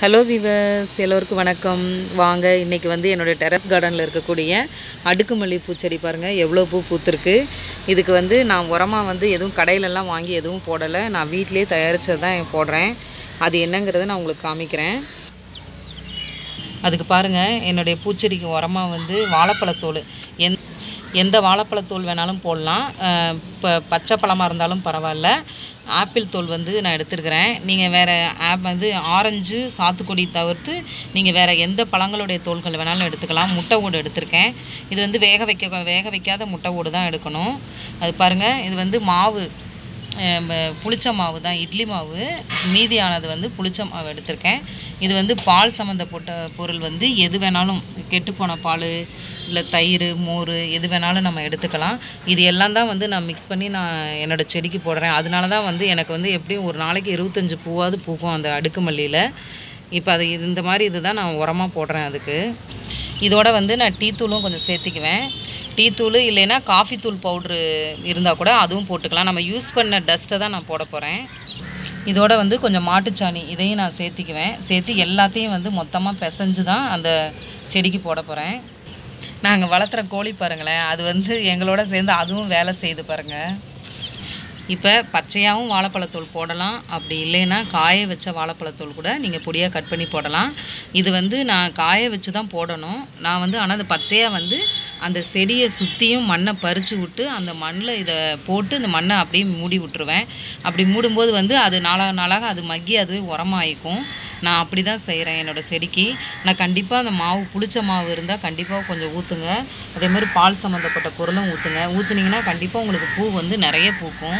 hello viewers எல்லோருக்கும் வணக்கம் வாங்க இன்றைக்கி வந்து என்னுடைய டெரஸ் கார்டனில் இருக்கக்கூடிய அடுக்குமல்லி பூச்செடி பாருங்கள் எவ்வளோ பூ பூத்துருக்கு இதுக்கு வந்து நான் உரமாக வந்து எதுவும் கடையிலலாம் வாங்கி எதுவும் போடலை நான் வீட்டிலேயே தயாரித்தது தான் போடுறேன் அது என்னங்கிறத நான் உங்களுக்கு காமிக்கிறேன் அதுக்கு பாருங்கள் என்னுடைய பூச்செடிக்கு உரமாக வந்து வாழைப்பழத்தோல் எந் எந்த வாழைப்பழத்தோல் வேணாலும் போடலாம் இப்போ பச்சை பழமாக இருந்தாலும் பரவாயில்ல ஆப்பிள் தோல் வந்து நான் எடுத்துருக்கிறேன் நீங்கள் வேறு ஆப் வந்து ஆரஞ்சு சாத்துக்குடி தவிர்த்து நீங்கள் வேறு எந்த பழங்களுடைய தோல்கள் வேணாலும் எடுத்துக்கலாம் முட்டை ஓடு எடுத்திருக்கேன் இது வந்து வேக வைக்க வேக வைக்காத முட்டை ஓடு தான் எடுக்கணும் அது பாருங்கள் இது வந்து மாவு அஹ் ம- புளிச்ச மாவு தான் இட்லி மாவு மீதியானது வந்து புளிச்ச மாவு எடுத்திருக்கேன் இது வந்து பால் சம்மந்தப்பட்ட பொருள் வந்து எது வேணாலும் கெட்டுப்போன பால் இல்லை தயிர் மோர் எது வேணாலும் நம்ம எடுத்துக்கலாம் இது எல்லாம் தான் வந்து நான் மிக்ஸ் பண்ணி நான் என்னோடய செடிக்கு போடுறேன் அதனால தான் வந்து எனக்கு வந்து எப்படியும் ஒரு நாளைக்கு இருபத்தஞ்சி பூவாவது பூக்கும் அந்த அடுக்கு மல்லியில் இப்போ அது இது- இந்த மாதிரி இதுதான் நான் உரமாக போடுறேன் அதுக்கு இதோட வந்து நான் டீ தூளும் கொஞ்சம் சேர்த்திக்குவேன் டீ தூள் இல்லைன்னா காஃபி தூள் பவுட்ரு இருந்தால் கூட அதுவும் போட்டுக்கலாம் நம்ம யூஸ் பண்ண டஸ்ட்டை தான் நான் போட போகிறேன் இதோட வந்து கொஞ்சம் மாட்டுச்சாணி இதையும் நான் சேர்த்திக்குவேன் சேர்த்து எல்லாத்தையும் வந்து மொத்தமாக பிசைஞ்சு தான் அந்த செடிக்கு போட போகிறேன் நாங்கள் வளர்த்துற கோழி பாருங்களேன் அது வந்து எங்களோட சேர்ந்து அதுவும் வேலை செய்யுது பாருங்கள் இப்போ பச்சையாகவும் வாழைப்பழத்தூள் போடலாம் அப்படி இல்லைன்னா காய வச்ச வாழைப்பழத்தூள் கூட நீங்கள் பொடியாக கட் பண்ணி போடலாம் இது வந்து நான் காய வச்சு தான் போடணும் நான் வந்து ஆனால் அது பச்சையாக வந்து அந்த செடியை சுற்றியும் மண்ணை பறித்து விட்டு அந்த மண்ணில் இதை போட்டு இந்த மண்ணை அப்படியே மூடி விட்டுருவேன் அப்படி மூடும்போது வந்து அது நாளாக நாளாக அது மக்கி அதுவே உரமாயிக்கும் நான் அப்படி தான் செய்கிறேன் என்னோடய செடிக்கு நான் கண்டிப்பாக அந்த மாவு புளிச்ச மாவு இருந்தால் கண்டிப்பாக கொஞ்சம் ஊற்றுங்க அதே மாதிரி பால் சம்மந்தப்பட்ட பொருளும் ஊற்றுங்க ஊற்றுனீங்கன்னா கண்டிப்பாக உங்களுக்கு பூ வந்து நிறைய பூக்கும்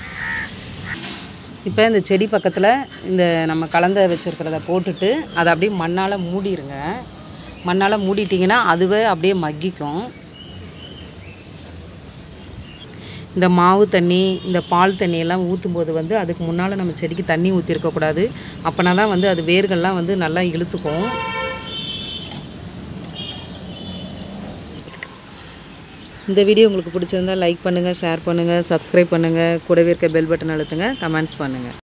இப்போ இந்த செடி பக்கத்தில் இந்த நம்ம கலந்த வச்சுருக்கிறத போட்டுட்டு அதை அப்படியே மண்ணால் மூடிடுங்க மண்ணால் மூடிட்டிங்கன்னா அதுவே அப்படியே மக்கிக்கும் இந்த மாவு தண்ணி இந்த பால் தண்ணி எல்லாம் ஊற்றும்போது வந்து அதுக்கு முன்னால் நம்ம செடிக்கு தண்ணி ஊற்றிருக்கக்கூடாது அப்போனா தான் வந்து அது வேர்கள்லாம் வந்து நல்லா இழுத்துக்கும் இந்த வீடியோ உங்களுக்கு பிடிச்சிருந்தா லைக் பண்ணுங்கள் ஷேர் பண்ணுங்கள் சப்ஸ்கிரைப் பண்ணுங்கள் கூடவே இருக்க பெல் பட்டன் அழுத்துங்க கமெண்ட்ஸ் பண்ணுங்கள்